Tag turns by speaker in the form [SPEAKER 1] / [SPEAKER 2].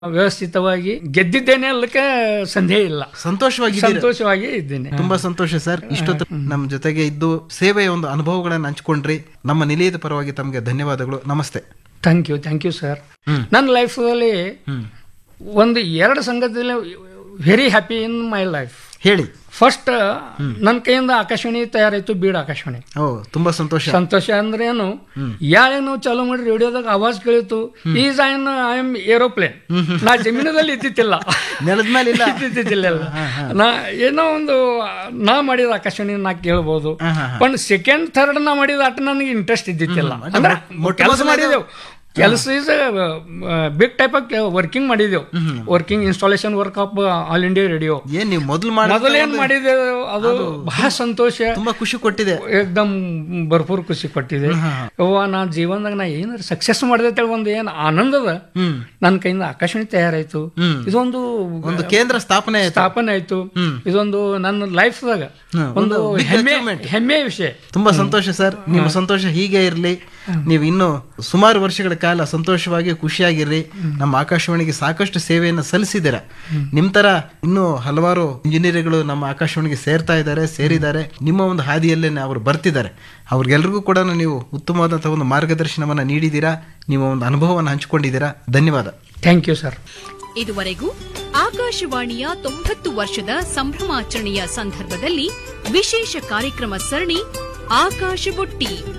[SPEAKER 1] ವ್ಯವಸ್ಥಿತವಾಗಿ ಗೆದ್ದಿದ್ದೇನೆ ಅಲ್ಲಕ್ಕೆ ಸಂದೇಹ ಇಲ್ಲ
[SPEAKER 2] ಸಂತೋಷವಾಗಿದ್ದೀರಾ
[SPEAKER 1] ಸಂತೋಷವಾಗಿ ಇದ್ದೇನೆ
[SPEAKER 2] ತುಂಬಾ ಸಂತೋಷ ಸರ್ ಇಷ್ಟೊತ್ತು ನಮ್ಮ ಜೊತೆಗೆ ಇದ್ದು ಸೇವೆಯ ಒಂದು ಅನುಭವಗಳನ್ನ ಹಂಚ್ಕೊಂಡ್ರಿ ನಮ್ಮ ನಿಲಯದ ಪರವಾಗಿ ತಮಗೆ ಧನ್ಯವಾದಗಳು ನಮಸ್ತೆ
[SPEAKER 1] thank you thank you sir ನನ್ನ ಲೈಫಲ್ಲಿ ಒಂದು ಎರಡು ಸಂಗತಿಯಲ್ಲಿ very happy in my life
[SPEAKER 2] ಹೇಳಿ
[SPEAKER 1] ಫಸ್ಟ್ ನನ್ನ ಕೈಯಿಂದ ಆಕಾಶವಾಣಿ ತಯಾರಾಯ್ತು ಬೀಡ್ ಆಕಾಶವಾಣಿ
[SPEAKER 2] ಓ ತುಂಬಾ ಸಂತೋಷ
[SPEAKER 1] ಸಂತೋಷ ಅಂದ್ರೆ ಏನು ಯಾವಾಗ ನಾವು ಚಾಲೂ ಮಾಡಿ ರೇಡಿಯೋದಾಗ ಆವಾಜ್ ಕೇಳಿತು is I I am aeroplane ನಾ ಜಮೀನದಲ್ಲಿ ಇದ್ದಿತ್ತಿಲ್ಲ
[SPEAKER 2] ನೆಲದ ಮೇಲೆ ಇಲ್ಲ
[SPEAKER 1] ಇದ್ದಿದ್ದಿಲ್ಲ ನಾ ಏನೋ ಒಂದು ನಾ ಮಾಡಿದ ಆಕಾಶವಾಣಿ ನಾ ಕೇಳ್ಬೋದು
[SPEAKER 2] ಹಾ, ಹಾ,
[SPEAKER 1] पण ಸೆಕೆಂಡ್ ಥರ್ಡ್ ನಾ ಮಾಡಿದ ಅಟ್ ನನಗೆ ಇಂಟ್ರೆಸ್ಟ್ ಇದ್ದಿತ್ತಿಲ್ಲ
[SPEAKER 2] ಅಂದ್ರೆ
[SPEAKER 1] ಅಂದ್ರೆ
[SPEAKER 2] ಮೊಟ್ಟ
[SPEAKER 1] ಕೆಲಸ
[SPEAKER 2] ಮೊದಲನೇದು-
[SPEAKER 1] ಮಾಡಿದೆವು ಕೆಲಸ is big type of working ಮಾಡಿದೆವು working installation work of all India radio
[SPEAKER 2] ಏನ್ ನೀವು ಮೊದಲು ಮಾಡಿ
[SPEAKER 1] ಮೊದಲೇನ್ ಮಾಡಿದೆವು ಅದು ಬಹಳ ಸಂತೋಷ
[SPEAKER 2] ತುಂಬಾ ಖುಷಿ ಕೊಟ್ಟಿದೆ
[SPEAKER 1] ಏಕ್ದಮ್ ಭರ್ಪೂರ್ ಖುಷಿ ಕೊಟ್ಟಿದೆ ಅವ್ವ ನಾ ಜೀವನದಾಗ ನಾ ಏನಾರ ಸಕ್ಸಸ್ ಮಾಡಿದೆ ಒಂದು ಏನ್ ಆನಂದದ
[SPEAKER 2] ಹ್ಮ್
[SPEAKER 1] ನನ್ನ ಕೈಯಿಂದ ಆಕಾಶವಾಣಿ ತಯಾರಾಯ್ತು
[SPEAKER 2] ಹ್ಮ್.
[SPEAKER 1] ಇದೊಂದು
[SPEAKER 2] ಒಂದು ಕೇಂದ್ರ ಸ್ಥಾಪನೆ ಆಯ್ತು
[SPEAKER 1] ಸ್ಥಾಪನೆ ಆಯ್ತು ಇದೊಂದು ನನ್ನ ಲೈಫ್ದಾಗ
[SPEAKER 2] ಹ್ಮ್,
[SPEAKER 1] ಒಂದು
[SPEAKER 2] ಒಂದು big
[SPEAKER 1] ಹೆಮ್ಮೆ
[SPEAKER 2] achievement.
[SPEAKER 1] ಹೆಮ್ಮೆಯ ವಿಷಯ
[SPEAKER 2] ತುಂಬಾ ಸಂತೋಷ ಸರ್ ನಿಮ್ಮ ಸಂತೋಷ ಹೀಗೆ ಇರಲಿ ನೀವು ಇನ್ನು ಸುಮಾರು ವರ್ಷಗಳ ಕಾಲ ಸಂತೋಷವಾಗಿ ಖುಷಿಯಾಗಿರ್ರಿ ನಮ್ಮ ಆಕಾಶವಾಣಿಗೆ ಸಾಕಷ್ಟು ಸೇವೆಯನ್ನು ಸಲ್ಲಿಸಿದ್ದೀರ ನಿಮ್ ತರ ಇನ್ನೂ ಹಲವಾರು ಇಂಜಿನಿಯರ್ಗಳು ನಮ್ಮ ಆಕಾಶವಾಣಿಗೆ ಸೇರ್ತಾ ಇದ್ದಾರೆ ಸೇರಿದ್ದಾರೆ ನಿಮ್ಮ ಒಂದು ಹಾದಿಯಲ್ಲೇ ಅವರು ಬರ್ತಿದ್ದಾರೆ ಅವ್ರಿಗೆಲ್ರಿಗೂ ಕೂಡ ನೀವು ಉತ್ತಮವಾದಂತಹ ಒಂದು ಮಾರ್ಗದರ್ಶನವನ್ನ ನೀಡಿದ್ದೀರಾ ನಿಮ್ಮ ಒಂದು ಅನುಭವವನ್ನು ಹಂಚಿಕೊಂಡಿದ್ದೀರಾ ಧನ್ಯವಾದ
[SPEAKER 1] ಥ್ಯಾಂಕ್ ಯು ಸರ್
[SPEAKER 3] ಇದುವರೆಗೂ ಆಕಾಶವಾಣಿಯ ತೊಂಬತ್ತು ವರ್ಷದ ಸಂಭ್ರಮಾಚರಣೆಯ ಸಂದರ್ಭದಲ್ಲಿ ವಿಶೇಷ ಕಾರ್ಯಕ್ರಮ ಸರಣಿ ಆಕಾಶ ಬುಟ್ಟಿ